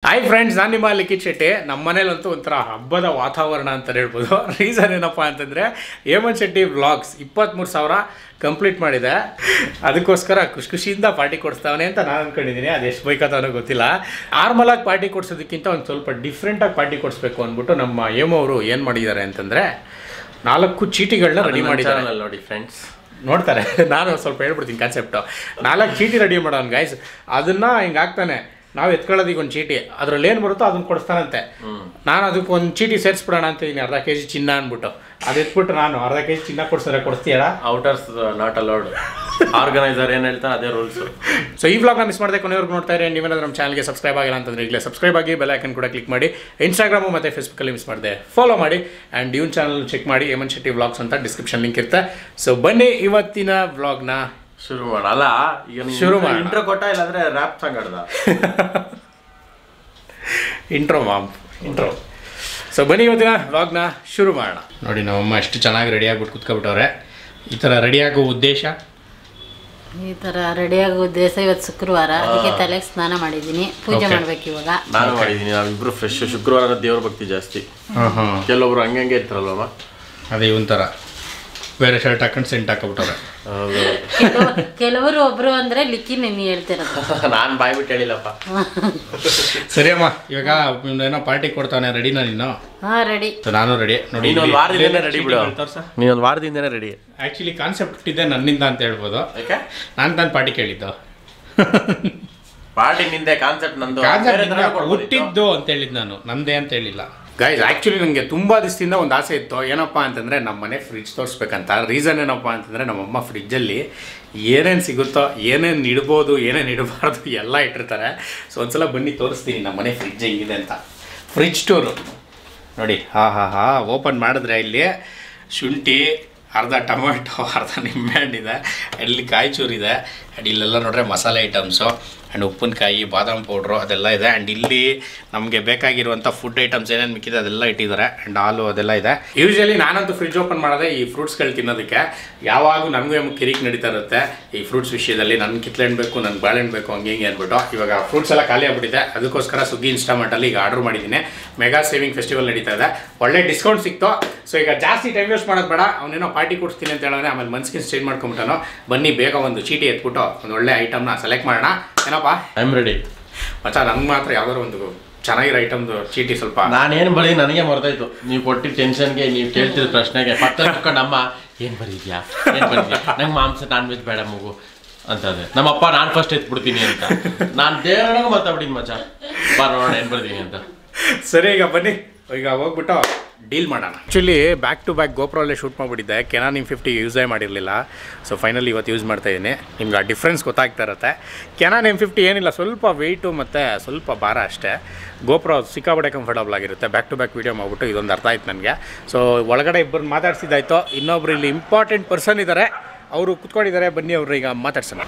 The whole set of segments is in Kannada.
ಹಾಯ್ ಫ್ರೆಂಡ್ಸ್ ನಾನು ನಿಮ್ಮ ಲಿಖಿತ್ ಶೆಟ್ಟಿ ನಮ್ಮ ಮನೇಲಂತೂ ಒಂಥರ ಹಬ್ಬದ ವಾತಾವರಣ ಅಂತ ಹೇಳ್ಬೋದು ರೀಸನ್ ಏನಪ್ಪ ಅಂತಂದರೆ ಹೇಮಂತ್ ಶೆಟ್ಟಿ ವ್ಲಾಗ್ಸ್ ಇಪ್ಪತ್ತ್ಮೂರು ಸಾವಿರ ಕಂಪ್ಲೀಟ್ ಮಾಡಿದೆ ಅದಕ್ಕೋಸ್ಕರ ಖುಷಿ ಖುಷಿಯಿಂದ ಪಾರ್ಟಿ ಕೊಡಿಸ್ತಾವನೆ ಅಂತ ನಾನು ಅಂದ್ಕೊಂಡಿದ್ದೀನಿ ಅದು ಎಷ್ಟು ಬೇಕಂತ ಗೊತ್ತಿಲ್ಲ ನಾರ್ಮಲಾಗಿ ಪಾರ್ಟಿ ಕೊಡ್ಸೋದಕ್ಕಿಂತ ಒಂದು ಸ್ವಲ್ಪ ಡಿಫ್ರೆಂಟಾಗಿ ಪಾರ್ಟಿ ಕೊಡಿಸ್ಬೇಕು ಅಂದ್ಬಿಟ್ಟು ನಮ್ಮ ಹೇಮು ಅವರು ಏನು ಮಾಡಿದ್ದಾರೆ ಅಂತಂದರೆ ನಾಲ್ಕು ಚೀಟಿಗಳನ್ನ ರೆಡಿ ಮಾಡಿದ್ದಾರೆ ಚಾನಲ್ ನೋಡಿ ಫ್ರೆಂಡ್ಸ್ ನೋಡ್ತಾರೆ ನಾನು ಸ್ವಲ್ಪ ಹೇಳ್ಬಿಡ್ತೀನಿ ಕಾನ್ಸೆಪ್ಟು ನಾಲ್ಕು ಚೀಟಿ ರೆಡಿ ಮಾಡೋನು ಗೈಸ್ ಅದನ್ನ ಹಿಂಗೆ ಹಾಕ್ತಾನೆ ನಾವು ಎತ್ಕೊಳ್ಳೋದು ಈಗ ಒಂದು ಚೀಟಿ ಅದ್ರಲ್ಲಿ ಏನು ಬರುತ್ತೋ ಅದನ್ನ ಕೊಡಿಸ್ತಾನಂತೆ ನಾನು ಅದಕ್ಕೆ ಒಂದು ಚೀಟಿ ಸೇರಿಸ್ಬಿಡೋಣ ಅಂತ ಇದೀನಿ ಅರ್ಧ ಕೆ ಜಿ ಚಿನ್ನ ಅಂದ್ಬಿಟ್ಟು ಅದು ಎತ್ಬಿಟ್ಟು ನಾನು ಅರ್ಧ ಕೆ ಜಿ ಚಿನ್ನ ಕೊಡ್ಸಿದ್ರೆ ಕೊಡಿಸ್ತೀಯಲ್ಲ ಔಟರ್ಸ್ ನಾಟ್ ಅಲೌಡ್ ಆರ್ಗನೈಸರ್ ಏನ್ ಹೇಳ್ತಾನೆ ಅದೇ ರೂಲ್ಸ್ ಸೊ ಈ ವ್ಲಾಗ್ನ ಮಿಸ್ ಮಾಡದೆ ಕೊನೆವರೆಗೂ ನೋಡ್ತಾ ಇರಿ ನೀವೇನಾದ್ರೂ ನಮ್ಮ ಚಾನಲ್ಗೆ ಸಬ್ಸ್ಕ್ರೈಬ್ ಆಗಿಲ್ಲ ಅಂತಂದ್ರೆ ಈಗಲೇ ಸಬ್ಸ್ಕ್ರೈಬ್ ಆಗಿ ಬೆಲ್ ಐಕನ್ ಕೂಡ ಕ್ಲಿಕ್ ಮಾಡಿ ಇನ್ಸ್ಟಾಗ್ರಾಮು ಮತ್ತು ಫೇಸ್ಬುಕ್ಕಲ್ಲಿ ಮಿಸ್ ಮಾಡಿದೆ ಫಾಲೋ ಮಾಡಿ ಆ್ಯಂಡ್ ಇವನ್ ಚಾನಲ್ ಚೆಕ್ ಮಾಡಿ ಹೇಮಂತ್ ಶೆಟ್ಟಿ ವ್ಲಾಗ್ಸ್ ಅಂತ ಡಿಸ್ಕ್ರಿಪ್ಷನ್ ಲಿಂಕ್ ಇರುತ್ತೆ ಸೊ ಬನ್ನಿ ಇವತ್ತಿನ ವ್ಲಾಗ್ನ ಶುರು ಮಾಡ ಅಲ್ಲ ಈಗ ಶುರು ಮಾಡೋಣ. ಇಂಟ್ರೋ ಕೊಟ್ಟ ಇಲ್ಲಾಂದ್ರೆ ರ್ಯಾಪ್ ಸಾಂಗ್ ಆಡ್ದ ಇಂಟ್ರೋ ಮಾಮ್ ಇಂಟ್ರೋ ಸೊ ಬನ್ನಿ ಇವತ್ತಿನ ವ್ಲಾಗ್ನ ಶುರು ಮಾಡೋಣ ನೋಡಿ ನಮ್ಮಮ್ಮ ಎಷ್ಟು ಚೆನ್ನಾಗಿ ರೆಡಿ ಆಗ್ಬಿಟ್ಟು ಕುತ್ಕೊಬಿಟ್ಟವ್ರೆ ಈ ಥರ ರೆಡಿ ಆಗೋ ಉದ್ದೇಶ ಈ ತರ ರೆಡಿಯಾಗೋ ಉದ್ದೇಶ ಇವತ್ತು ಶುಕ್ರವಾರ ಅದಕ್ಕೆ ತಲೆಗೆ ಸ್ನಾನ ಮಾಡಿದ್ದೀನಿ ಪೂಜೆ Okay. ಮಾಡ್ಬೇಕು ಇವಾಗ ನಾನು ಮಾಡಿದೀನಿ ನಾವಿಬ್ರು ಫ್ರೆಶ್ ಶುಕ್ರವಾರ ದೇವ್ರ ಭಕ್ತಿ ಜಾಸ್ತಿ ಹಾಂ ಹಾಂ ಕೆಲವೊಬ್ರು ಹಂಗಂಗೆ ಇರ್ತಾರಲ್ವಮ್ಮ ಅದೇ ಇವನ್ ಥರ ಬೇರೆ ಶರ್ಟ್ ಹಾಕೊಂಡು ಸೆಂಟ್ ಹಾಕೊಬಿಟ್ಟವ್ರೆ ಹೌದು ಕೆಲವು- ಕೆಲವರು ಒಬ್ರು ಅಂದ್ರೆ ಲಿಕ್ಕಿ ನೀನು ಹೇಳ್ತಿರೋದು ನಾನ್ ಬಾಯ್ ಬಿಟ್ಟು ಹೇಳಿಲ್ಲಪ್ಪ ಸರಿ ಅಮ್ಮ ಇವಾಗ ಇವ್ನು ಏನೋ ಪಾರ್ಟಿ ಕೊಡ್ತಾನೆ ರೆಡಿನಾ ನೀನು ಹಾ ರೆಡಿ ಸೊ ನಾನು ರೆಡಿ ನೋಡಿ ನೀನೊಂದು ವಾರದಿಂದನೇ ರೆಡಿ ಬಿಡು ನೀನೊಂದು ವಾರದಿಂದನೇ ರೆಡಿ ಆ್ಯಕ್ಚುಲಿ ಕಾನ್ಸೆಪ್ಟ್ ಇದೆ ನನ್ನಿಂದ ಅಂತ ಹೇಳ್ಬೋದು ಯಾಕೆ ನಾನು ತಾನು ಪಾರ್ಟಿ ಕೇಳಿದ್ದು ಪಾರ್ಟಿ ನಿಂದೆ ಕಾನ್ಸೆಪ್ಟ್ ನಂದು ಬೇರೆ ಕಾನ್ಸೆಪ್ಟ್ ತರ ಕೊಡ್ಬೋದಿತ್ತು. ಹುಟ್ಟಿದ್ದು ಅಂತ ಹೇಳಿದ್ದು ನಾನು ನಂದೇ ಅಂತ ಹೇಳಿಲ್ಲ ಗೈಸ್ ಆ್ಯಕ್ಚುಲಿ ನನಗೆ ತುಂಬ ದಿವಸದಿಂದ ಒಂದು ಆಸೆ ಇತ್ತು ಏನಪ್ಪ ಅಂತಂದರೆ ನಮ್ಮ ಮನೆ ಫ್ರಿಡ್ಜ್ ತೋರಿಸ್ಬೇಕಂತ ರೀಸನ್ ಏನಪ್ಪ ಅಂತಂದರೆ ನಮ್ಮಮ್ಮ ಫ್ರಿಡ್ಜಲ್ಲಿ ಏನೇನು ಸಿಗುತ್ತೋ ಏನೇನು ಇಡ್ಬೋದು ಏನೇನು ಇಡಬಾರ್ದು ಎಲ್ಲ ಇಟ್ಟಿರ್ತಾರೆ ಸೊ ಒಂದ್ಸಲ ಬನ್ನಿ ತೋರಿಸ್ತೀನಿ ನಮ್ಮ ಮನೆ ಫ್ರಿಡ್ಜ್ ಹೆಂಗಿದೆ ಅಂತ ಫ್ರಿಡ್ಜ್ ಸ್ಟೋರು ನೋಡಿ ಹಾ ಹಾ ಹಾ ಓಪನ್ ಮಾಡಿದ್ರೆ ಇಲ್ಲಿ ಶುಂಠಿ ಅರ್ಧ ಟೊಮೆಟೊ ಅರ್ಧ ನಿಂಬೆಹಣ್ಣಿದೆ ಅಲ್ಲಿ ಕಾಯಿ ಚೂರಿದೆ ಆ್ಯಂಡ್ ಇಲ್ಲೆಲ್ಲ ನೋಡ್ರೆ ಮಸಾಲೆ ಐಟಮ್ಸು ಆ್ಯಂಡ್ ಉಪ್ಪಿನಕಾಯಿ ಬಾದಾಮ್ ಪೌಡ್ರು ಅದೆಲ್ಲ ಇದೆ ಆ್ಯಂಡ್ ಇಲ್ಲಿ ನಮಗೆ ಬೇಕಾಗಿರುವಂಥ ಫುಡ್ ಐಟಮ್ಸ್ ಏನೇನು ಮಿಕ್ಕಿದೆ ಅದೆಲ್ಲ ಇಟ್ಟಿದ್ದಾರೆ ಆ್ಯಂಡ್ ಹಾಲು ಅದೆಲ್ಲ ಇದೆ ಯೂಶಲಿ ನಾನಂತೂ ಫ್ರಿಡ್ಜ್ ಓಪನ್ ಮಾಡೋದೇ ಈ ಫ್ರೂಟ್ಸ್ಗಳು ತಿನ್ನೋದಕ್ಕೆ ಯಾವಾಗೂ ನನಗೂ ಏಮೋ ಕಿರಿಕ್ ನಡೀತಾ ಇರುತ್ತೆ ಈ ಫ್ರೂಟ್ಸ್ ವಿಷಯದಲ್ಲಿ ನನ್ನ ಕಿತ್ಲೆಹಣ್ಣು ಬೇಕು ನನಗೆ ಬಾಳೆಹಣ್ಣು ಬೇಕು ಹಂಗೆ ಹಿಂಗೆ ಅಂದ್ಬಿಟ್ಟು ಇವಾಗ ಫ್ರೂಟ್ಸ್ ಎಲ್ಲ ಖಾಲಿ ಆಗ್ಬಿಟ್ಟಿದೆ ಅದಕ್ಕೋಸ್ಕರ ಸ್ವಿಗ್ಗಿ ಇನ್ಸ್ಟಾಮಾರ್ಟಲ್ಲಿ ಈಗ ಆರ್ಡರ್ ಮಾಡಿದ್ದೀನಿ ಮೆಗಾ ಸೇವಿಂಗ್ ಫೆಸ್ಟಿವಲ್ ನಡೀತಾ ಇದೆ ಒಳ್ಳೆ ಡಿಸ್ಕೌಂಟ್ ಸಿಕ್ತು ಸೊ ಈಗ ಜಾಸ್ತಿ ಟೈಮ್ ವೇಸ್ಟ್ ಮಾಡೋದು ಬೇಡ ಅವನೇನೋ ಪಾರ್ಟಿ ಕೊಡ್ತೀನಿ ಅಂತ ಹೇಳಿದ್ರೆ ಆಮೇಲೆ ಮನ್ಸ್ಕಿನ್ ಚೇಂಜ್ ಮಾಡ್ಕೊಂಬಿಟ್ಟನು ಬನ್ನಿ ಬೇಗ ಒಂದು ಚೀಟಿ ಎತ್ಬಿಟ್ಟು ಒಂದು ಒಳ್ಳೆ ಐಟಮ್ನ ಸೆಲೆಕ್ಟ್ ಮಾಡೋಣ ಏನಪ್ಪ ಐ ಆಮ್ ರೆಡಿ ಮಚ್ಚ ನಂಗೆ ಮಾತ್ರ ಯಾವ್ದಾದ್ರು ಒಂದು ಚೆನ್ನಾಗಿರೋ ಐಟಮ್ದು ಚೀಟಿ ಸ್ವಲ್ಪ ನಾನೇನು ಬರೀ ನನಗೆ ಮರ್ತಾಯ್ತು ನೀವು ಕೊಟ್ಟಿದ್ದ ಟೆನ್ಷನ್ಗೆ ನೀವು ಕೇಳ್ತಿದ್ದ ಪ್ರಶ್ನೆಗೆ ಪಕ್ಕದಲ್ಲಿ ಕುತ್ಕೊಂಡು ಅಮ್ಮ ಏನು ಬರೀದ್ಯಾ ಏನು ಬರೀದ್ಯಾ ನಂಗೆ ಮಾಂಸ ನಾನ್ ವೆಜ್ ಬೇಡ ಮಗು ಅಂತಂದೆ ನಮ್ಮಪ್ಪ ನಾನು ಫಸ್ಟ್ ಎತ್ಬಿಡ್ತೀನಿ ಅಂತ ನಾನು ದೇವರೊಳಗೆ ಮಾತಾಡ್ಬಿಟ್ಟಿನಿ ಮಚ್ಚ ಬಾ ನೋಡೋಣ ಏನು ಬರ್ತೀನಿ ಅಂತ ಸರಿ ಈಗ ಬನ್ನಿ ಈಗ ಹೋಗ್ಬಿಟ್ಟು ಡೀಲ್ ಮಾಡೋಣ ಆ್ಯಕ್ಚುಲಿ ಬ್ಯಾಕ್ ಟು ಬ್ಯಾಕ್ ಗೋಪ್ರಲ್ಲೇ ಶೂಟ್ ಮಾಡಿಬಿಟ್ಟಿದ್ದೆ ಕೆನಾನ್ ನಿಮ್ ಫಿಫ್ಟಿ ಯೂಸೇ ಮಾಡಿರಲಿಲ್ಲ ಸೊ ಫೈನಲಿ ಇವತ್ತು ಯೂಸ್ ಮಾಡ್ತಾ ಇದ್ದೀನಿ ನಿಮ್ಗೆ ಆ ಡಿಫ್ರೆನ್ಸ್ ಗೊತ್ತಾಗ್ತಾ ಇರುತ್ತೆ ಕೆನಾನ್ ಎಮ್ ಫಿಫ್ಟಿ ಏನಿಲ್ಲ ಸ್ವಲ್ಪ ವೆಯ್ಟು ಮತ್ತು ಸ್ವಲ್ಪ ಭಾರ ಅಷ್ಟೇ ಗೋಪ್ರೋ ಸಿಕ್ಕಾಬಡೆ ಕಂಫರ್ಟಬಲ್ ಆಗಿರುತ್ತೆ ಬ್ಯಾಕ್ ಟು ಬ್ಯಾಕ್ ವೀಡಿಯೋ ಮಾಡಿಬಿಟ್ಟು ಇದೊಂದು ಅರ್ಥ ಆಯ್ತು ನನಗೆ ಸೊ ಒಳಗಡೆ ಇಬ್ಬರು ಮಾತಾಡ್ಸಿದ್ದಾಯ್ತು ಇನ್ನೊಬ್ರು ಇಲ್ಲಿ ಇಂಪಾರ್ಟೆಂಟ್ ಪರ್ಸನ್ ಇದ್ದಾರೆ ಅವರು ಕುತ್ಕೊಂಡಿದ್ದಾರೆ ಬನ್ನಿ ಅವರು ಈಗ ಮಾತಾಡ್ಸೋಣ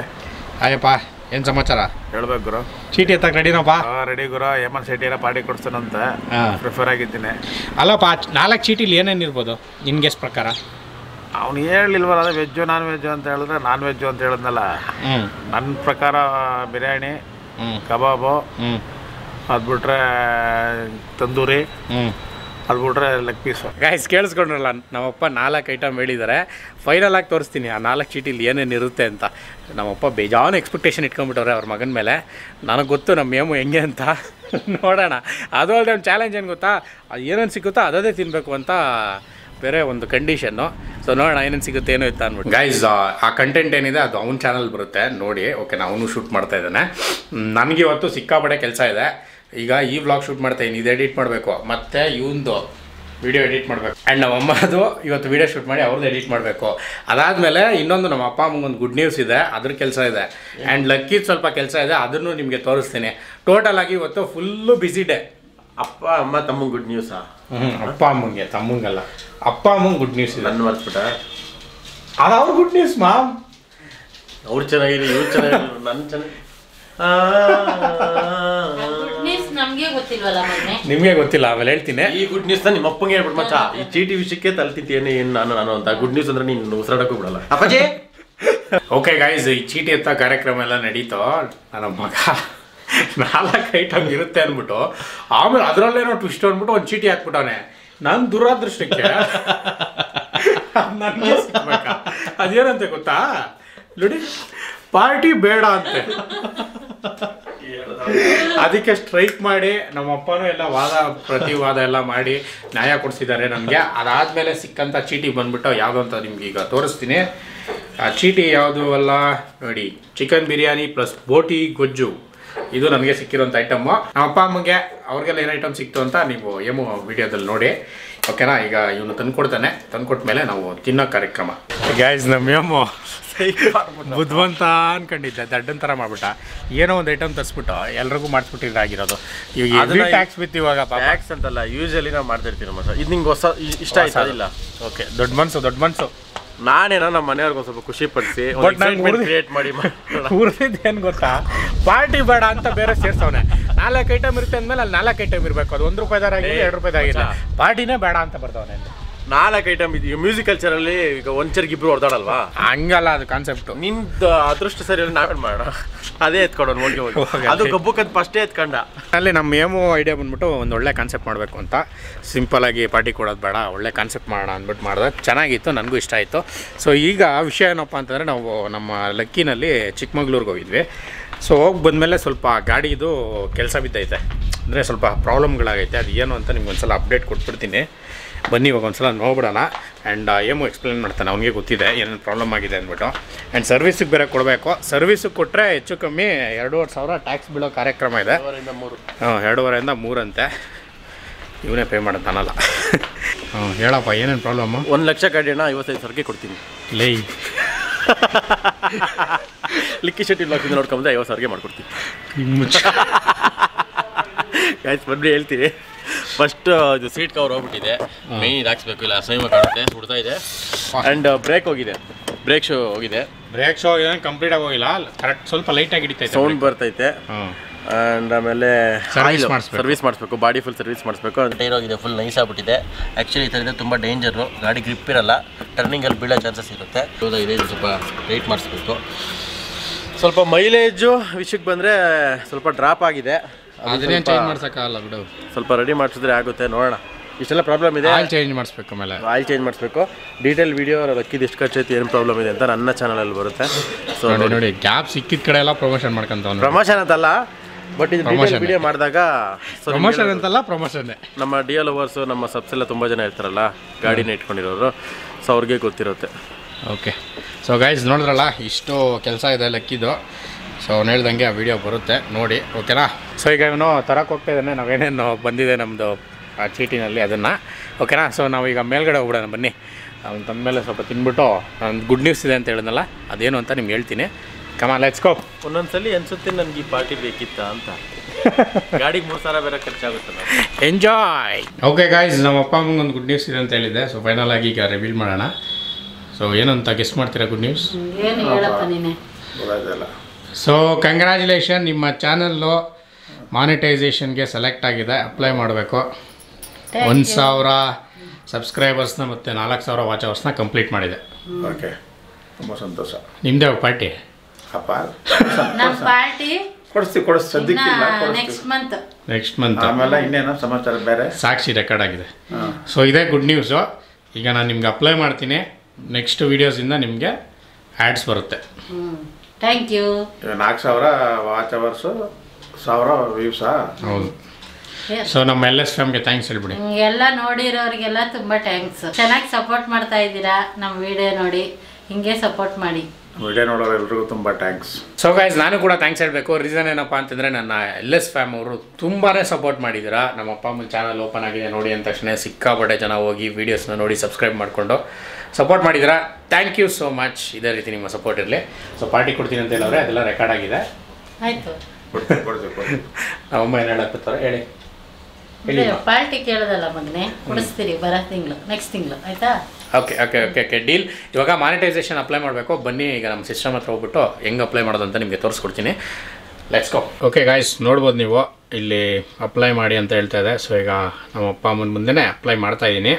ಆಯಪ್ಪ ಏನು ಸಮಾಚಾರ ಹೇಳ್ಬೇಕು ಗುರು ಚೀಟಿ ಎತ್ತಕ್ಕೆ ರೆಡಿನಪ್ಪ ರೆಡಿ ಗುರು ಹೇಮಂತ್ ಶೆಟ್ಟಿರ ಪಾರ್ಟಿ ಕೊಡ್ತಾನಂತ ಹಾಂ ಪ್ರಿಫರ್ ಆಗಿದ್ದೀನಿ ಅಲ್ಲಪ್ಪ ನಾಲ್ಕು ಚೀಟಿಲಿ ಏನೇನು ಇರ್ಬೋದು ನಿನ್ಗೆ ಎಷ್ಟು ಪ್ರಕಾರ ಅವ್ನು ಹೇಳಿಲ್ವಲ್ಲ ಅದೇ ವೆಜ್ಜು ನಾನ್ ವೆಜ್ಜು ಅಂತ ಹೇಳಿದ್ರೆ ನಾನ್ ವೆಜ್ಜು ಅಂತ ಹೇಳಿದ್ನಲ್ಲ ಹ್ಞೂ ನನ್ನ ಪ್ರಕಾರ ಬಿರಿಯಾನಿ ಹ್ಞೂ ಕಬಾಬು ಹ್ಞೂ ಅದು ಬಿಟ್ರೆ ತಂದೂರಿ ಹ್ಞೂ ಅದು ಬಿಟ್ರೆ ಲೆಗ್ ಪೀಸು ಗಾಯ್ಸ್ ಕೇಳಿಸ್ಕೊಂಡ್ರಲ್ಲ ನಮ್ಮಪ್ಪ ನಾಲ್ಕು ಐಟಮ್ ಹೇಳಿದ್ದಾರೆ ಫೈನಲ್ ಆಗಿ ತೋರಿಸ್ತೀನಿ ಆ ನಾಲ್ಕು ಚೀಟಿಲಿ ಏನೇನು ಇರುತ್ತೆ ಅಂತ ನಮ್ಮಪ್ಪ ಬೇಜಾನು ಎಕ್ಸ್ಪೆಕ್ಟೇಷನ್ ಇಟ್ಕೊಂಡ್ಬಿಟ್ಟವ್ರೆ ಅವ್ರ ಮಗನ ಮೇಲೆ ನನಗೆ ಗೊತ್ತು ನಮ್ಮ ಏಮು ಹೆಂಗೆ ಅಂತ ನೋಡೋಣ ಅದು ಅಲ್ಲದೆ ಒಂದು ಚಾಲೆಂಜ್ ಏನು ಗೊತ್ತಾ ಅದು ಏನೇನು ಸಿಗುತ್ತೋ ಅದೇ ತಿನ್ನಬೇಕು ಅಂತ ಬೇರೆ ಒಂದು ಕಂಡೀಷನ್ನು ಸೊ ನೋಡೋಣ ಏನೇನು ಸಿಗುತ್ತೆ ಏನೋ ಇತ್ತು ಅಂದ್ಬಿಟ್ಟು ಗೈಸ್ ಆ ಕಂಟೆಂಟ್ ಏನಿದೆ ಅದು ಅವ್ನ ಚಾನಲ್ ಬರುತ್ತೆ ನೋಡಿ ಓಕೆ ಅವನು ಶೂಟ್ ಮಾಡ್ತಾ ಇದ್ದಾನೆ ನನಗೆ ಇವತ್ತು ಸಿಕ್ಕಾಪಡೆ ಕೆಲಸ ಇದೆ ಈಗ ಈ ವ್ಲಾಗ್ ಶೂಟ್ ಮಾಡ್ತಾ ಇದ್ದೀನಿ ಇದು ಎಡಿಟ್ ಮಾಡಬೇಕು ಮತ್ತು ಇವಂದು ವಿಡಿಯೋ ಎಡಿಟ್ ಮಾಡಬೇಕು ಆ್ಯಂಡ್ ನಮ್ಮ ಅಮ್ಮದು ಇವತ್ತು ವಿಡಿಯೋ ಶೂಟ್ ಮಾಡಿ ಅವ್ರದ್ದು ಎಡಿಟ್ ಮಾಡಬೇಕು ಅದಾದಮೇಲೆ ಇನ್ನೊಂದು ನಮ್ಮ ಅಪ್ಪ ಅಮ್ಮಗೊಂದು ಗುಡ್ ನ್ಯೂಸ್ ಇದೆ ಅದ್ರ ಕೆಲಸ ಇದೆ ಆ್ಯಂಡ್ ಲಕ್ಕಿದ್ ಸ್ವಲ್ಪ ಕೆಲಸ ಇದೆ ಅದನ್ನು ನಿಮಗೆ ತೋರಿಸ್ತೀನಿ ಟೋಟಲ್ ಆಗಿ ಇವತ್ತು ಫುಲ್ಲು ಬ್ಯುಸಿ ಡೇ ಅಪ್ಪ ಅಮ್ಮ ತಮ್ಮ ಗುಡ್ ನ್ಯೂಸಾ ಹ್ಞೂ ಅಪ್ಪ ಅಮ್ಮಂಗೆ ತಮ್ಮಂಗಲ್ಲ ಅಪ್ಪ ಅಮ್ಮಂಗೆ ಗುಡ್ ನ್ಯೂಸ್ ಇದೆ ನನ್ನ ಮರ್ತ್ಬಿಟ್ಟ ಅದು ಅವ್ರ ಗುಡ್ ನ್ಯೂಸ್ ಮಾಮ್ ಅವ್ರು ಚೆನ್ನಾಗಿದೆ ಇವ್ರು ಚೆನ್ನಾಗಿದೆ ನನ್ನ ಚೆನ್ನಾಗಿ ಗುಡ್ ನ್ಯೂಸ್ ನಮ್ಗೆ ಗೊತ್ತಿಲ್ವಲ್ಲ ಮೊನ್ನೆ ನಿಮಗೆ ಗೊತ್ತಿಲ್ಲ ಆಮೇಲೆ ಹೇಳ್ತೀನಿ ಈ ಗುಡ್ ನ್ಯೂಸ್ ನಿಮ್ಮ ಅಪ್ಪಂಗೆ ಹೇಳ್ಬಿಟ್ಟು ಮಚ್ಚ ಈ ಚೀಟಿ ವಿಷಯಕ್ಕೆ ತಲ್ತಿದ್ದೇನೆ ಏನು ನಾನು ನಾನು ಅಂತ ಗುಡ್ ನ್ಯೂಸ್ ಅಂದ್ರೆ ನೀನು ಉಸಿರಾಡಕ್ಕೂ ಬಿಡಲ್ಲ ಅಪ್ಪಾಜಿ ಓಕೆ ಗಾಯ್ಸ್ ಈ ಚೀಟಿ ಎತ್ತ ಕಾರ್ಯಕ್ರಮ ಎಲ್ಲ ನಡೀತು ನನ್ನ ಮಗ ನಾಲ್ಕು ಐಟಮ್ ಇರುತ್ತೆ ಅಂದ್ಬಿಟ್ಟು ಆಮೇಲೆ ಅದರಲ್ಲೇನೋ ಟ್ವಿಸ್ಟ್ ಅಂದ್ಬಿಟ್ಟು ಒಂದು ಚೀಟಿ ಹಾಕ್ಬಿಟ್ಟವನೆ ನನ್ನ ದುರಾದೃಷ್ಟಕ್ಕೆ ನನಗೆ ಸಿಗ್ಬೇಕಾ ಅದೇನಂತೆ ಗೊತ್ತಾ ನೋಡಿ ಪಾರ್ಟಿ ಬೇಡ ಅಂತೆ ಅದಕ್ಕೆ ಸ್ಟ್ರೈಕ್ ಮಾಡಿ ನಮ್ಮ ಅಪ್ಪನೂ ಎಲ್ಲ ವಾದ ಪ್ರತಿವಾದ ಎಲ್ಲ ಮಾಡಿ ನ್ಯಾಯ ಕೊಡಿಸಿದ್ದಾರೆ ನನಗೆ ಅದಾದಮೇಲೆ ಸಿಕ್ಕಂಥ ಚೀಟಿ ಬಂದ್ಬಿಟ್ಟು ಯಾವುದು ಅಂತ ನಿಮ್ಗೆ ಈಗ ತೋರಿಸ್ತೀನಿ ಆ ಚೀಟಿ ಯಾವುದು ಅಲ್ಲ ನೋಡಿ ಚಿಕನ್ ಬಿರಿಯಾನಿ ಪ್ಲಸ್ ಬೋಟಿ ಗೊಜ್ಜು ಇದು ನನಗೆ ಸಿಕ್ಕಿರೋಂಥ ಐಟಮ್ಮು ನಮ್ಮ ಅಪ್ಪ ಅಮ್ಮಗೆ ಅವ್ರಿಗೆಲ್ಲ ಏನು ಐಟಮ್ ಸಿಕ್ತು ಅಂತ ನೀವು ಏಮು ವಿಡಿಯೋದಲ್ಲಿ ನೋಡಿ ಓಕೆನಾ ಈಗ ಇವನು ತಂದ್ಕೊಡ್ತಾನೆ ತಂದ್ಕೊಟ್ಟ ಮೇಲೆ ನಾವು ತಿನ್ನೋ ಕಾರ್ಯಕ್ರಮ ಗ್ಯಾಸ್ ನಮ್ಮ ಏಮು ಬುದ್ಧಿವಂತ ಅನ್ಕೊಂಡಿದ್ದೆ ದಡ್ಡನ್ ಥರ ಮಾಡ್ಬಿಟ್ಟ ಏನೋ ಒಂದು ಐಟಮ್ ತರಿಸ್ಬಿಟ್ಟು ಎಲ್ರಿಗೂ ಮಾಡಿಸ್ಬಿಟ್ಟಿದ್ದಾಗಿರೋದು ಈಗ ಅದನ್ನ ಟ್ಯಾಕ್ಸ್ ಬಿತ್ತು ಇವಾಗ ಪಾಪ ಟ್ಯಾಕ್ಸ್ ಅಂತಲ್ಲ ಯೂಶಲಿ ನಾವು ಮಾಡ್ತಿರ್ತೀವಿ ನಮ್ಮ ಇದು ನಿಂಗೆ ಹೊಸ ಇ- ಇಷ್ಟ ಆಯ್ತಾ ಇಲ್ಲ ಓಕೆ ದೊಡ್ಡ ಮನ್ಸು ದೊಡ್ಡ ಮನ್ಸು ನಾನೇನೋ ನಮ್ಮ ಮನೆಯವ್ರಿಗೆ ಸ್ವಲ್ಪ ಖುಷಿ ಪಡಿಸಿ But ನಂಗ್ ಉಳ್ದಿ- ಕ್ರಿಯೇಟ್ ಮಾಡಿ ಮಾಡೋಣ. ಊರ್ದಿದ್ದು ಏನು ಗೊತ್ತಾ ಪಾರ್ಟಿ ಬೇಡ ಅಂತ ಬೇರೆ ಸೇರ್ಸವನೆ ನಾಲ್ಕು ಐಟಮ್ ಇರುತ್ತೆ ಅಂದ್ಮೇಲೆ ಅಲ್ಲಿ ನಾಲ್ಕು ಐಟಮ್ ಇರಬೇಕು ಅದು ಒಂದು ರೂಪಾಯಿದಾರಾಗಿಲ್ಲ ಏ, ಎರಡು ರೂಪಾಯಿದಾಗಿಲ್ಲ ಮಚ್ಚ. ಪಾರ್ಟಿನೇ ಬೇಡ ಅಂತ ಬರ್ತಾವನೆ ನಾಲ್ಕು ಐಟಮ್ ಇದು ಮ್ಯೂಸಿಕ್ ಕಲ್ಚರ್ ಅಲ್ಲಿ ಈಗ ಒಂಚರ್ಗೆ ಇಬ್ರು ಹೊಡೆದಾಡಲ್ವಾ ಹಂಗಲ್ಲ ಅದು ಕಾನ್ಸೆಪ್ಟು ನಿಂದ ಅದೃಷ್ಟ ಸರಿ ನಾವೇನ್ ಮಾಡೋಣ ಅದೇ ಎತ್ಕೊಡೋಣ ಹೋಗಿ ಹೋಗಿ ಹೋಗಿ ಅದು ಅದೇ. ಗಬ್ಬುಕಂತ ಫಸ್ಟೇ ಎತ್ಕೊಂಡ ಅಲ್ಲಿ ನಮ್ಮ ಏಮು ಐಡಿಯಾ ಬಂದ್ಬಿಟ್ಟು ಒಂದು ಒಳ್ಳೆ ಕಾನ್ಸೆಪ್ಟ್ ಮಾಡಬೇಕು ಅಂತ ಸಿಂಪಲಾಗಿ ಪಾರ್ಟಿ ಕೊಡೋದು ಬೇಡ ಒಳ್ಳೆ ಕಾನ್ಸೆಪ್ಟ್ ಮಾಡೋಣ ಅಂದ್ಬಿಟ್ಟು ಮಾಡಿದೆ ಚೆನ್ನಾಗಿತ್ತು ನನಗೂ ಇಷ್ಟ ಆಯಿತು ಸೊ ಈಗ ವಿಷಯ ಏನಪ್ಪ ಅಂತಂದರೆ ನಾವು ನಮ್ಮ ಲಕ್ಕಿನಲ್ಲಿ ಚಿಕ್ಕಮಗ್ಳೂರಿಗೆ ಹೋಗಿದ್ವಿ ಸೊ ಹೋಗಿ ಬಂದಮೇಲೆ ಸ್ವಲ್ಪ ಗಾಡಿದು ಕೆಲಸ ಬಿದ್ದೈತೆ ಅಂದರೆ ಸ್ವಲ್ಪ ಪ್ರಾಬ್ಲಮ್ಗಳಾಗೈತೆ ಅದು ಏನು ಅಂತ ನಿಮ್ಗೆ ಒಂದ್ಸಲ ಅಪ್ಡೇಟ್ ಕೊಟ್ಬಿಡ್ತೀನಿ ಬನ್ನಿ ಇವಾಗ ಒಂದ್ಸಲ ನೋಡ್ಬಿಡೋಣ ಆ್ಯಂಡ್ ಏಮು ಎಕ್ಸ್ಪ್ಲೇನ್ ಮಾಡ್ತಾನೆ ಅವನಿಗೆ ಗೊತ್ತಿದೆ ಏನೇನು ಪ್ರಾಬ್ಲಮ್ ಆಗಿದೆ ಅಂದ್ಬಿಟ್ಟು ಆ್ಯಂಡ್ ಸರ್ವಿಸಿಗೆ ಬೇರೆ ಕೊಡಬೇಕು ಸರ್ವಿಸಿಗೆ ಕೊಟ್ಟರೆ ಹೆಚ್ಚು ಕಮ್ಮಿ ಎರಡೂವರೆ ಸಾವಿರ ಟ್ಯಾಕ್ಸ್ ಬೀಳೋ ಕಾರ್ಯಕ್ರಮ ಇದೆ ಮೂರು ಹಾಂ ಎರಡೂವರೆಯಿಂದ ಮೂರಂತೆ ಇವನೇ ಪೇ ಮಾಡೋದಾನಲ್ಲ ಹ್ಞೂ ಹೇಳಪ್ಪ ಏನೇನು ಪ್ರಾಬ್ಲಮ್ಮು ಒಂದು ಲಕ್ಷ ಗಾಡಿ ಅಣ್ಣ ಐವತ್ತೈದು ಸಾವಿರಕ್ಕೆ ಕೊಡ್ತೀನಿ ಲೈ ಲಿಕ್ಕಿ ಶೆಟ್ಟಿ ಬ್ಲಾಕಿಂದ ನೋಡ್ಕೊಂಬಂದ್ರೆ ಐವತ್ತು ಸಾವಿರಕ್ಕೆ ಮಾಡ್ಕೊಡ್ತೀನಿ ಮುಚ್ಚ ಆಯ್ತು ಬನ್ನಿ ಹೇಳ್ತೀನಿ ಫಸ್ಟ್ ಇದು ಸೀಟ್ ಕವರ್ ಹೋಗ್ಬಿಟ್ಟಿದೆ ಮೇನ್ ಇದು ಹಾಕ್ಸ್ಬೇಕು ಇಲ್ಲ ಅಸಹ್ಯ ಕಾಣುತ್ತೆ ಸುಡ್ತಾ ಇದೆ ಆ್ಯಂಡ್ ಬ್ರೇಕ್ ಹೋಗಿದೆ ಬ್ರೇಕ್ ಶೋ ಹೋಗಿದೆ ಬ್ರೇಕ್ ಶೋ ಏನು ಕಂಪ್ಲೀಟ್ ಆಗಿ ಹೋಗಿಲ್ಲ ಕರೆಕ್ಟ್ ಸ್ವಲ್ಪ ಲೈಟಾಗಿ ಹಿಡಿತೈತೆ ಸೌಂಡ್ ಬರ್ತೈತೆ ಹ್ಞೂ ಆ್ಯಂಡ್ ಆಮೇಲೆ Service ಮಾಡಿಸ್ಬೇಕು. ಸರ್ವಿಸ್ ಮಾಡಿಸ್ಬೇಕು ಬಾಡಿ ಫುಲ್ ಸರ್ವಿಸ್ ಮಾಡಿಸ್ಬೇಕು ಟೈರ್ ಹೋಗಿದೆ ಫುಲ್ ನೈಸ್ ಆಗ್ಬಿಟ್ಟಿದೆ ಆ್ಯಕ್ಚುಲಿ ಈ ಥರದ್ದು ತುಂಬ ಡೇಂಜರು ಗಾಡಿ ಗ್ರಿಪ್ ಇರಲ್ಲ ಟರ್ನಿಂಗಲ್ಲಿ ಬೀಳೋ ಚಾನ್ಸಸ್ ಇರುತ್ತೆ ಇದೆ ಇದು ಸ್ವಲ್ಪ ಟೈಟ್ ಮಾಡಿಸ್ಬೇಕು ಸ್ವಲ್ಪ ಮೈಲೇಜು ವಿಷಯಕ್ಕೆ ಬಂದರೆ ಸ್ವಲ್ಪ ಡ್ರಾಪ್ ಆಗಿದೆ ಅದು ಅದನ್ನೇ ಸ್ವಲ್ಪ- ಚೇಂಜ್ ಮಾಡ್ಸೋಕ್ಕಾಗಲ್ಲ ಬಿಡು ಸ್ವಲ್ಪ ರೆಡಿ ಮಾಡಿಸಿದ್ರೆ ಆಗುತ್ತೆ ನೋಡೋಣ ಇಷ್ಟೆಲ್ಲ ಪ್ರಾಬ್ಲಮ್ ಇದೆ ಆಯಿಲ್ ಚೇಂಜ್ ಮಾಡಿಸ್ಬೇಕು ಆಮೇಲೆ ಆಯಿಲ್ ಚೇಂಜ್ ಮಾಡಿಸ್ಬೇಕು ಡೀಟೇಲ್ ವಿಡಿಯೋ ಲಕ್ಕಿದ್ದು ಎಷ್ಟು ಖರ್ಚೈತಿ ಏನು ಪ್ರಾಬ್ಲಮ್ ಇದೆ ಅಂತ ನನ್ನ ಚಾನಲಲ್ಲಿ ಬರುತ್ತೆ ಸೊ ನೋಡಿ ನೋಡಿ ಗ್ಯಾಪ್ ಸಿಕ್ಕಿದ ಕಡೆ ಎಲ್ಲ ಪ್ರಮೋಷನ್ ಮಾಡ್ಕೊಂತವ್ನು ಪ್ರಮೋಷನ್ ಅಂತಲ್ಲ ಬಟ್ ಇದು ಡೀಟೇಲ್ Promotion. ವಿಡಿಯೋ ಮಾಡಿದಾಗ so ನಿಮ್ಗೆ ಪ್ರಮೋಷನ್ ಅಂತಲ್ಲ ಪ್ರಮೋಷನ್ನೇ ನಮ್ಮ ಡಿ ಎಲ್ ಓವರ್ಸು ನಮ್ಮ ಸಬ್ಸ್ ಎಲ್ಲ ತುಂಬ ಜನ ಇರ್ತಾರಲ್ಲ ಗಾಡಿನ ಇಟ್ಕೊಂಡಿರೋರು ಸೊ ಅವ್ರಿಗೆ ಗೊತ್ತಿರುತ್ತೆ ಓಕೆ ಸೊ ಗೈಸ್ ನೋಡಿದ್ರಲ್ಲ ಇಷ್ಟು ಕೆಲಸ ಇದೆ ಲೆಕ್ಕಿದ್ದು ಸೊ ಅವ್ನು ಹೇಳ್ದಂಗೆ ಆ ವಿಡಿಯೋ ಬರುತ್ತೆ ನೋಡಿ ಓಕೆನಾ ಸೊ ಈಗ ಇವನು ತರಕ್ಕೆ ಹೋಗ್ತಾ ಇದ್ದಾನೆ ನಾವೇನೇನು ಬಂದಿದೆ ನಮ್ಮದು ಆ ಚೀಟಿನಲ್ಲಿ ಅದನ್ನು ಓಕೆನಾ ಸೊ ನಾವು ಈಗ ಮೇಲ್ಗಡೆ ಹೋಗ್ಬಿಡೋಣ ಬನ್ನಿ ಅವ್ನು ತಂದಮೇಲೆ ಸ್ವಲ್ಪ ತಿನ್ಬಿಟ್ಟು ಒಂದು ಗುಡ್ ನ್ಯೂಸ್ ಇದೆ ಅಂತ ಹೇಳಿದ್ನಲ್ಲ ಅದೇನು ಅಂತ ನಿಮ್ಗೆ ಹೇಳ್ತೀನಿ ಕಮಾ ಲೆಟ್ಸ್ ಗೋ ಒಂದೊಂದ್ಸಲಿ ಅನ್ಸುತ್ತೆ ನನಗೆ ಈ ಪಾರ್ಟಿ ಬೇಕಿತ್ತ ಅಂತ ಗಾಡಿಗೆ ಮೂರು ಸಾವಿರ ಬೇರೆ ಖರ್ಚಾಗುತ್ತಲ್ಲ ಎಂಜಾಯ್ ಓಕೆ ಗಾಯ್ಸ್ ನಮ್ಮ ಅಪ್ಪ ಅಮ್ಮಂಗೆ ಒಂದು ಗುಡ್ ನ್ಯೂಸ್ ಇದೆ ಅಂತ ಹೇಳಿದ್ದೆ ಸೊ ಫೈನಲ್ ಆಗಿ ಈಗ ರಿವೀಲ್ ಮಾಡೋಣ ಸೊ ಏನಂತ ಗೆಸ್ಟ್ ಮಾಡ್ತೀರಾ ಗುಡ್ ನ್ಯೂಸ್ ಏನು ಹೇಳಪ್ಪ ನೀನೆ ಸೊ ಕಂಗ್ರ್ಯಾಚುಲೇಷನ್ ನಿಮ್ಮ ಚಾನಲ್ಲು ಮಾನಿಟೈಸೇಷನ್ಗೆ ಸೆಲೆಕ್ಟ್ ಆಗಿದೆ ಅಪ್ಲೈ ಮಾಡಬೇಕು ಒಂದು ಸಾವಿರ ಸಬ್ಸ್ಕ್ರೈಬರ್ಸ್ನ ಮತ್ತು ನಾಲ್ಕು ಸಾವಿರ ವಾಚ್ ಅವರ್ಸ್ನ ಕಂಪ್ಲೀಟ್ ಮಾಡಿದೆ ಓಕೆ ತುಂಬ ಸಂತೋಷ ನಿಮ್ಮದೇ ಪಾರ್ಟಿ ಅಪ್ಪ ನಮ್ಮ ಪಾರ್ಟಿ ಕೊಡಿಸ್ತೀವಿ ಕೊಡಿಸ್ ಸದ್ಯಕ್ಕಿಲ್ಲ ಕೊಡಿಸ್ತೀವಿ ನೆಕ್ಸ್ಟ್ ಮಂತ್ ನೆಕ್ಸ್ಟ್ ಮಂತ್ ಆಮೇಲೆ ಇನ್ನೇನೋ ಸಮಾಚಾರ ಬೇರೆ ಸಾಕ್ಷಿ ರೆಕಾರ್ಡ್ ಆಗಿದೆ ಸೊ ಇದೇ ಗುಡ್ ನ್ಯೂಸು ಈಗ ನಾನು ನಿಮ್ಗೆ ಅಪ್ಲೈ ಮಾಡ್ತೀನಿ ನೆಕ್ಸ್ಟ್ ವೀಡಿಯೋಸಿಂದ ನಿಮಗೆ ಆ್ಯಡ್ಸ್ ಬರುತ್ತೆ ಹ್ಞೂ ಥ್ಯಾಂಕ್ ಯು ಇವಾಗ ನಾಲ್ಕು ಸಾವಿರ ವಾಚ್ ಅವರ್ಸು ಸಾವಿರ ವ್ಯೂಸಾ ಹೌದು ಸೊ ನಮ್ಮ ಎಲ್ ಎಸ್ ಫ್ಯಾಮ್ಗೆ ಥ್ಯಾಂಕ್ಸ್ ಹೇಳ್ಬಿಡಿ ಎಲ್ಲ ನೋಡಿರೋರಿಗೆಲ್ಲ ತುಂಬ ಥ್ಯಾಂಕ್ಸ್ ಚೆನ್ನಾಗಿ ಸಪೋರ್ಟ್ ಮಾಡ್ತಾ ಇದ್ದೀರಾ ನಮ್ಮ ವಿಡಿಯೋ ನೋಡಿ ಹಿಂಗೆ ಸಪೋರ್ಟ್ ಮಾಡಿ ವಿಡಿಯೋ ನೋಡೋರು ಎಲ್ರಿಗೂ ತುಂಬ ಥ್ಯಾಂಕ್ಸ್ ಸೊ ಗೈಸ್ ನಾನು ಕೂಡ ಥ್ಯಾಂಕ್ಸ್ ಹೇಳಬೇಕು ರೀಸನ್ ಏನಪ್ಪ ಅಂತಂದರೆ ನನ್ನ ಎಲ್ ಎಸ್ ಫ್ಯಾಮ್ ಅವರು ತುಂಬಾ ಸಪೋರ್ಟ್ ಮಾಡಿದ್ದೀರಾ ನಮ್ಮ ಅಪ್ಪ ಅಮ್ಮನ ಚಾನಲ್ ಓಪನ್ ಆಗಿದೆ ನೋಡಿ ಅಂದ ತಕ್ಷಣ ಸಿಕ್ಕಾಪಟ್ಟೆ ಜನ ಹೋಗಿ ವೀಡಿಯೋಸ್ನ ನೋಡಿ ಸಬ್ಸ್ಕ್ರೈಬ್ ಮಾಡಿಕೊಂಡು ಸಪೋರ್ಟ್ ಮಾಡಿದ್ದೀರಾ ಥ್ಯಾಂಕ್ ಯು ಸೋ ಮಚ್ ಇದೇ ರೀತಿ ನಿಮ್ಮ ಸಪೋರ್ಟ್ ಇರಲಿ ಸೊ ಪಾರ್ಟಿ ಕೊಡ್ತೀನಿ ಅಂತ ಹೇಳಿದ್ರೆ ಅದೆಲ್ಲ ರೆಕಾರ್ಡ್ ಆಗಿದೆ ಆಯಿತು ಕೊಡ್ತೀವಿ ಕೊಡ್ತೀವಿ ಕೊಡ್ತೀವಿ ನಮ್ಮಮ್ಮ ಏನು ಹೇಳಕ್ತಾರೆ ಹೇಳಿ ಹೇಳಿ ಪಾರ್ಟಿ ಕೇಳೋದಲ್ಲ ಮಗನೇ ಕೊಡಿಸ್ತೀರಿ ಬರೋ ತಿಂಗಳು ನೆಕ್ಸ್ಟ್ ತಿಂಗಳು ಆಯಿತಾ okay okay okay okay deal ಇವಾಗ ಮಾನಿಟೈಸೇಷನ್ ಅಪ್ಲೈ ಮಾಡಬೇಕು ಬನ್ನಿ ಈಗ ನಮ್ಮ ಸಿಸ್ಟಮ್ ಹತ್ರ ಹೋಗ್ಬಿಟ್ಟು ಹೆಂಗೆ ಅಪ್ಲೈ ಮಾಡೋದು ಅಂತ ನಿಮಗೆ ತೋರಿಸ್ಕೊಡ್ತೀನಿ ಲೆಟ್ಸ್ ಗೋ ಓಕೆ ಗಾಯ್ಸ್ ನೋಡ್ಬೋದು ನೀವು ಇಲ್ಲಿ ಅಪ್ಲೈ ಮಾಡಿ ಅಂತ ಹೇಳ್ತಾ ಇದೆ ಸೊ ಈಗ ನಮ್ಮ ಅಪ್ಪ ಅಮ್ಮನ ಮುಂದೆನೇ ಅಪ್ಲೈ ಮಾಡ್ತಾ ಇದ್ದೀನಿ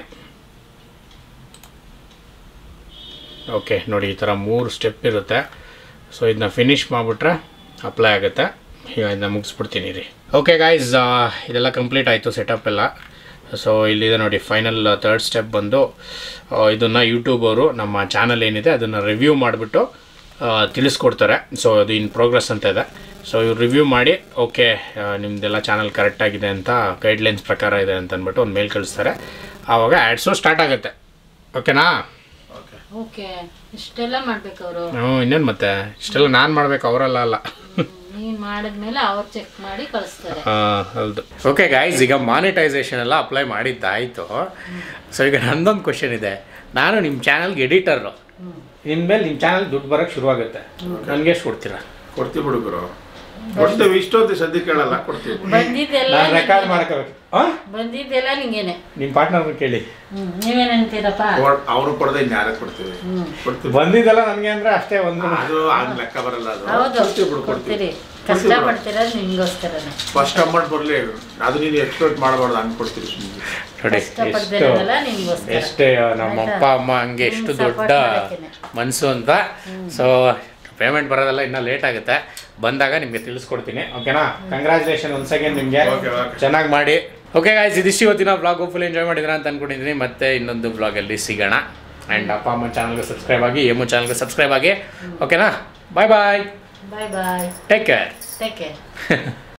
ಓಕೆ ನೋಡಿ ಈ ಥರ ಮೂರು ಸ್ಟೆಪ್ ಇರುತ್ತೆ ಸೊ ಇದನ್ನ ಫಿನಿಷ್ ಮಾಡಿಬಿಟ್ರೆ ಅಪ್ಲೈ ಆಗುತ್ತೆ ಈಗ ಇದನ್ನ ಮುಗಿಸ್ಬಿಡ್ತೀನಿ ರೀ ಓಕೆ ಗಾಯ್ಸ್ ಇದೆಲ್ಲ ಕಂಪ್ಲೀಟ್ ಆಯಿತು ಸೆಟಪ್ ಎಲ್ಲ ಸೊ ಇಲ್ಲಿದೆ ನೋಡಿ ಫೈನಲ್ ತರ್ಡ್ ಸ್ಟೆಪ್ ಬಂದು ಇದನ್ನು ಯೂಟ್ಯೂಬ್ ಅವರು ನಮ್ಮ ಚಾನಲ್ ಏನಿದೆ ಅದನ್ನು ರಿವ್ಯೂ ಮಾಡಿಬಿಟ್ಟು ತಿಳಿಸ್ಕೊಡ್ತಾರೆ ಸೊ ಅದು ಇನ್ ಪ್ರೋಗ್ರೆಸ್ ಅಂತ ಇದೆ ಸೊ ಇವ್ರು ರಿವ್ಯೂ ಮಾಡಿ ಓಕೆ ನಿಮ್ಮದೆಲ್ಲ ಚಾನಲ್ ಕರೆಕ್ಟಾಗಿದೆ ಅಂತ ಗೈಡ್ಲೈನ್ಸ್ ಪ್ರಕಾರ ಇದೆ ಅಂತ ಅಂದ್ಬಿಟ್ಟು ಒಂದು ಮೇಲ್ ಕಳಿಸ್ತಾರೆ ಆವಾಗ ಆ್ಯಡ್ಸು ಸ್ಟಾರ್ಟ್ ಆಗುತ್ತೆ ಓಕೆನಾ ಓಕೆ ಇಷ್ಟೆಲ್ಲ ಮಾಡ್ಬೇಕು ಅವರು ಹ್ಞೂ ಇನ್ನೇನು ಮತ್ತೆ ಇಷ್ಟೆಲ್ಲ ನಾನು ಮಾಡ್ಬೇಕು ಅವರೆಲ್ಲ ಅಲ್ಲ ನೀನ್ ಮಾಡಿದ್ಮೇಲೆ ಅವ್ರು ಚೆಕ್ ಮಾಡಿ ಕಳಿಸ್ತಾರೆ ಹಾಂ ಹೌದು ಓಕೆ ಗಾಯ್ಸ್ ಈಗ ಮಾನಿಟೈಸೇಷನ್ ಎಲ್ಲ ಅಪ್ಲೈ ಮಾಡಿದ್ದಾಯಿತು ಸೊ ಈಗ ನಂದೊಂದು ಕ್ವಶನ್ ಇದೆ ನಾನು ನಿಮ್ಮ ಚಾನಲ್ಗೆ ಎಡಿಟರು ಇನ್ಮೇಲೆ ನಿಮ್ಮ ಚಾನಲ್ ದುಡ್ಡು ಬರೋಕ್ಕೆ ಶುರುವಾಗುತ್ತೆ ನನಗೆ ಎಷ್ಟು ಕೊಡ್ತೀರಾ ಕೊಡ್ತೀವಿ ಹುಡುಗರು ಕೊಡ್ತೀವಿ ಇಷ್ಟೊಂದು ಸದ್ಯ ಕೇಳಲ್ಲ ಕೊಡ್ತೀವಿ ಬಂದಿದ್ದೆಲ್ಲ ನಾನು ರೆಕಾರ್ಡ್ ಮಾಡ್ಕೋಬೇಕು ಹಾಂ ಬಂದಿದ್ದೆಲ್ಲ ನಿಂಗೇನೆ ನಿಮ್ಮ ಪಾರ್ಟ್ನರ್ನ ಕೇಳಿ ಹ್ಮ್ ನೀವೇನಂತೀರಪ್ಪ ಅವರು ಕೊಡದೆ ಇನ್ನು ಯಾರೇ ಕೊಡ್ತೀವಿ ಕೊಡ್ತೀವಿ ಬಂದಿದ್ದೆಲ್ಲ ನನಗೆ ಅಂದರೆ ಅಷ್ಟೇ ಒಂದು ಅದು ಹಂಗ್ ಲೆಕ್ಕ ಬರಲ್ಲ ಅದು ಹೌದು ಕೊಡ್ತೀವಿ ಬಿಡು ಕೊಡ್ತೀವಿ ಕೊಡ್ತೀರಿ ಕಷ್ಟ ಪಡ್ತಿರೋದು ನಿಮ್ಗೋಸ್ಕರನೇ ಫಸ್ಟ್ ಅಮೌಂಟ್ ಬರಲಿ ಅದು ನೀನು ಎಕ್ಸ್ಪೆಕ್ಟ್ ಮಾಡಬಾರ್ದು ಹಂಗೆ ಕೊಡ್ತೀವಿ ಸುಮ್ಮನೆ ನೋಡಿ ಕಷ್ಟ ಎಷ್ಟು ಪಡ್ದಿರೋದೆಲ್ಲ ನಿಮ್ಗೋಸ್ಕರ ಎಷ್ಟೇ ನಮ್ಮ ಅಪ್ಪ ಅಮ್ಮ ಹಂಗೆ ಎಷ್ಟು ನಿಮ್ಗೆ ದೊಡ್ಡ support ಮಾಡಕ್ಕೇನೆ. ಮನಸ್ಸು ಅಂತ ಸೊ ಪೇಮೆಂಟ್ ಬರೋದೆಲ್ಲ ಇನ್ನೂ ಲೇಟ್ ಆಗುತ್ತೆ ಬಂದಾಗ ನಿಮಗೆ ತಿಳಿಸ್ಕೊಡ್ತೀನಿ ಓಕೆನಾ ಕಂಗ್ರ್ಯಾಚುಲೇಷನ್ ಒಂದು ಸೆಕೆಂಡ್ ನಿಮಗೆ Okay, okay. ಚೆನ್ನಾಗಿ ಮಾಡಿ ಓಕೆ ಗಾಯ್ಸ್ ಇದಿಷ್ಟು ಇವತ್ತಿನ ಬ್ಲಾಗ್ ಫುಲ್ ಎಂಜಾಯ್ ಮಾಡಿದ್ರ ಅಂತ ಅನ್ಕೊಂಡಿದ್ದೀನಿ ಮತ್ತೆ ಇನ್ನೊಂದು ಬ್ಲಾಗಲ್ಲಿ ಸಿಗೋಣ ಆ್ಯಂಡ್ ಅಪ್ಪ ಅಮ್ಮ ಚಾನಲ್ಗೆ ಸಬ್ಸ್ಕ್ರೈಬ್ ಆಗಿ ಎಮ್ಮು ಚಾನಲ್ಗೆ ಸಬ್ಸ್ಕ್ರೈಬ್ ಆಗಿ ಓಕೆನಾ bye bye bye bye take care take care